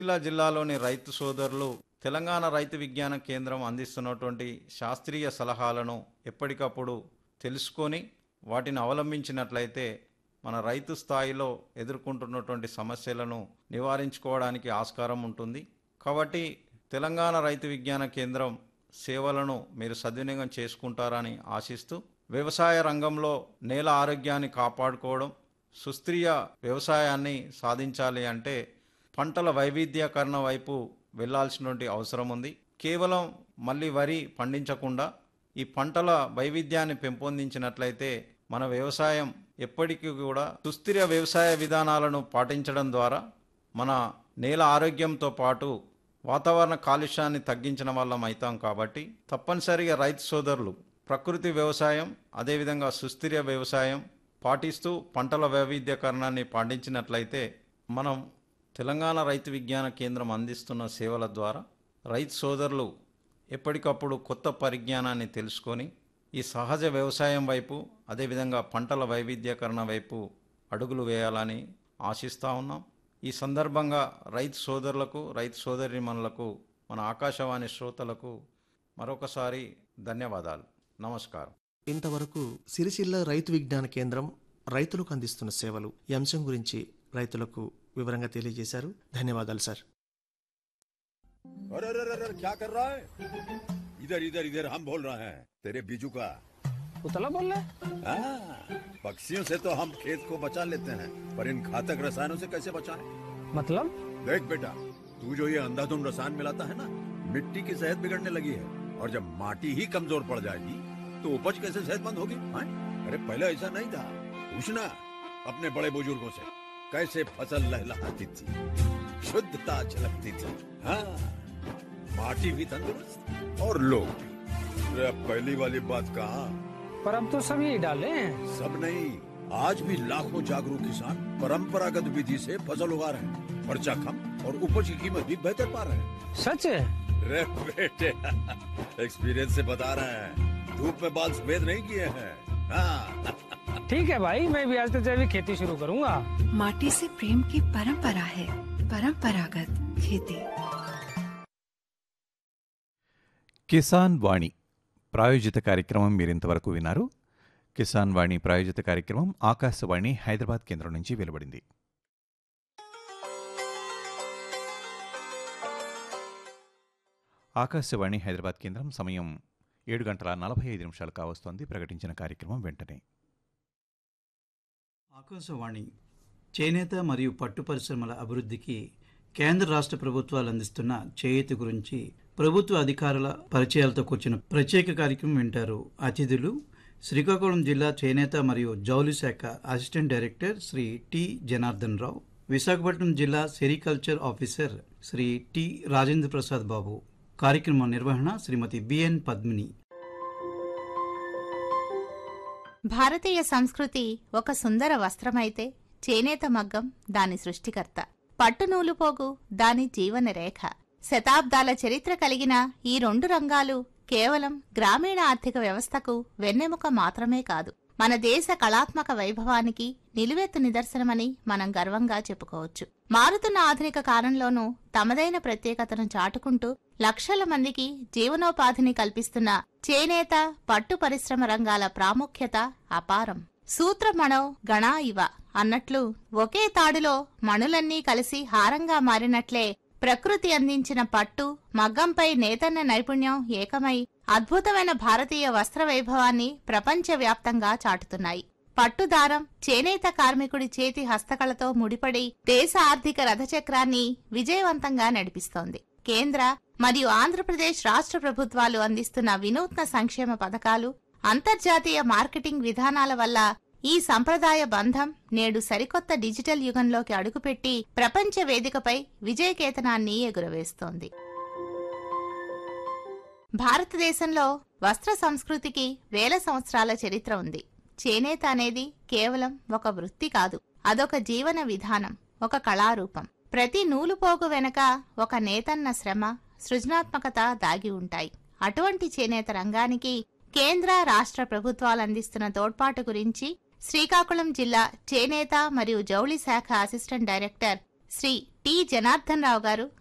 జిల్లా జిల్లాలోని రైతు సోదరులు తెలంగాణ రైతు విజ్ఞాన కేంద్రం అందిస్తున్నటువంటి శాస్త్రీయ సలహాలను ఎప్పటికప్పుడు తెలుసుకొని వాటిని అవలంబించినట్లయితే మన రైతు స్థాయిలో ఎదుర్కొంటున్నటువంటి సమస్యలను నివారించుకోవడానికి ఆస్కారం ఉంటుంది కాబట్టి తెలంగాణ రైతు విజ్ఞాన కేంద్రం సేవలను మీరు సద్వినియోగం చేసుకుంటారని ఆశిస్తూ వ్యవసాయ రంగంలో నేల ఆరోగ్యాన్ని కాపాడుకోవడం సుస్థిర వ్యవసాయాన్ని సాధించాలి అంటే పంటల వైవిధ్యకరణ వైపు వెళ్ళాల్సినటువంటి అవసరం ఉంది కేవలం మళ్ళీ వరి పండించకుండా ఈ పంటల వైవిధ్యాన్ని పెంపొందించినట్లయితే మన వ్యవసాయం ఎప్పటికీ కూడా సుస్థిర వ్యవసాయ విధానాలను పాటించడం ద్వారా మన నేల ఆరోగ్యంతో పాటు వాతావరణ కాలుష్యాన్ని తగ్గించిన వాళ్ళం అవుతాం కాబట్టి తప్పనిసరిగా రైతు సోదరులు ప్రకృతి వ్యవసాయం అదేవిధంగా సుస్థిర వ్యవసాయం పాటిస్తూ పంటల వైవిధ్యకరణాన్ని పాటించినట్లయితే మనం తెలంగాణ రైతు విజ్ఞాన కేంద్రం అందిస్తున్న సేవల ద్వారా రైతు సోదరులు ఎప్పటికప్పుడు కొత్త పరిజ్ఞానాన్ని తెలుసుకొని ఈ సహజ వ్యవసాయం వైపు అదేవిధంగా పంటల వైవిధ్యకరణ వైపు అడుగులు వేయాలని ఆశిస్తూ ఉన్నాం ఈ సందర్భంగా రైతు సోదరులకు రైతు సోదరిమణులకు మన ఆకాశవాణి శ్రోతలకు మరొకసారి ధన్యవాదాలు నమస్కారం ఇంతవరకు సిరిసిల్ల రైతు విజ్ఞాన కేంద్రం రైతులకు అందిస్తున్న సేవలు ఈ అంశం గురించి రైతులకు వివరంగా తెలియజేశారు ధన్యవాదాలు సార్ अरे अरे अरे अरे, क्या कर रहा है इधर इधर इधर हम बोल रहे हैं तेरे बीजू का उतला बोल रहा है हाँ, पक्षियों से तो हम खेत को बचा लेते हैं पर इन घातक रसायनों से कैसे बचाएं? मतलब देख बेटा तू जो ये अंधाधुंध रसायन मिलाता है ना मिट्टी की सेहत बिगड़ने लगी है और जब माटी ही कमजोर पड़ जाएगी तो उपज कैसे सेहतमंद होगी हाँ? अरे पहले ऐसा नहीं था पूछना अपने बड़े बुजुर्गों से कैसे फसल लहलहाती थी शुद्धता झलकती थी हाँ माटी भी तंदुरुस्त और लोग भी अरे अब पहली वाली बात कहाँ पर अब तो सब यही डाले हैं सब नहीं आज भी लाखों जागरूक किसान परंपरागत विधि से फसल उगा रहे हैं खर्चा कम और उपज की कीमत भी बेहतर पा रहे हैं सच है रे बेटे एक्सपीरियंस से बता रहे हैं धूप में बाल सफेद नहीं किए हैं हाँ ठीक है भाई मैं भी आज से जैविक खेती शुरू करूंगा माटी से प्रेम की परंपरा है परंपरागत खेती కిసాన్ వాణి ప్రాయోజిత కార్యక్రమం మీరింతవరకు విన్నారు కిసాన్ వాణి ప్రాయోజిత కార్యక్రమం ఆకాశవాణి హైదరాబాద్ కేంద్రం నుంచి వెలువడింది ఆకాశవాణి హైదరాబాద్ కేంద్రం సమయం ఏడు గంటల నలభై ఐదు నిమిషాలు కావస్తోంది ప్రకటించిన కార్యక్రమం వెంటనే ఆకాశవాణి చేనేత మరియు పట్టు పరిశ్రమల అభివృద్ధికి కేంద్ర రాష్ట్ర ప్రభుత్వాలు అందిస్తున్న చేయూత గురించి ప్రభుత్వ అధికారుల పరిచయాలతో కూర్చున్న ప్రత్యేక కార్యక్రమం వింటారు అతిథులు శ్రీకాకుళం జిల్లా చేనేత మరియు జౌలి శాఖ assistant director Shri T Janardhan Rao Visakhapatnam జిల్లా sericulture officer Shri T Rajendra Prasad Babu కార్యక్రమం నిర్వహణ శ్రీమతి బిఎన్ పద్మిని భారతీయ సంస్కృతి ఒక సుందర వస్త్రమైతే చేనేత మగ్గం దాని సృష్టికర్త పట్టు నూలుపోగు దాని జీవన రేఖ శతాబ్దాల చరిత్ర కలిగిన ఈ రెండు రంగాలు కేవలం గ్రామీణ ఆర్థిక వ్యవస్థకు వెన్నెముక మాత్రమే కాదు మన దేశ కళాత్మక వైభవానికి నిలువెత్తు నిదర్శనమని మనం గర్వంగా చెప్పుకోవచ్చు మారుతున్న ఆధునిక కాలంలోనూ తమదైన ప్రత్యేకతను చాటుకుంటూ లక్షల మందికి జీవనోపాధిని కల్పిస్తున్న చేనేత పట్టు పరిశ్రమ రంగాల ప్రాముఖ్యత అపారం సూత్రమణో గణా ఇవ అన్నట్లు ఒకే తాడులో మణులన్నీ కలిసి హారంగా మారినట్లే ప్రకృతి అందించిన పట్టు మగ్గంపై నేతన్న నైపుణ్యం ఏకమై అద్భుతమైన భారతీయ వస్త్ర వైభవాన్ని ప్రపంచవ్యాప్తంగా చాటుతున్నాయి పట్టుదారం చేనేత కార్మికుడి చేతి హస్తకళతో ముడిపడి దేశ ఆర్థిక రథచక్రాన్ని విజయవంతంగా నడిపిస్తోంది కేంద్ర మరియు ఆంధ్రప్రదేశ్ రాష్ట్ర ప్రభుత్వాలు అందిస్తున్న వినూత్న సంక్షేమ పథకాలు అంతర్జాతీయ మార్కెటింగ్ విధానాల వల్ల ఈ సంప్రదాయ బంధం నేడు సరికొత్త డిజిటల్ యుగంలోకి అడుగుపెట్టి ప్రపంచ వేదికపై విజయకేతనాన్ని ఎగురవేస్తోంది భారతదేశంలో వస్త్ర సంస్కృతికి వేల సంవత్సరాల చరిత్ర ఉంది చేనేత అనేది కేవలం ఒక వృత్తి కాదు అదొక జీవన విధానం ఒక కళారూపం ప్రతి నూలుపోగు వెనక ఒక నేతన్న శ్రమ సృజనాత్మకత దాగి ఉంటాయి అటువంటి చేనేత రంగానికి కేంద్ర రాష్ట్ర ప్రభుత్వాలు అందిస్తున్న తోడ్పాటు గురించి శ్రీకాకుళం జిల్లా చేనేత మరియు జౌళి శాఖ assistant director Shri T Janardhan Rao గారు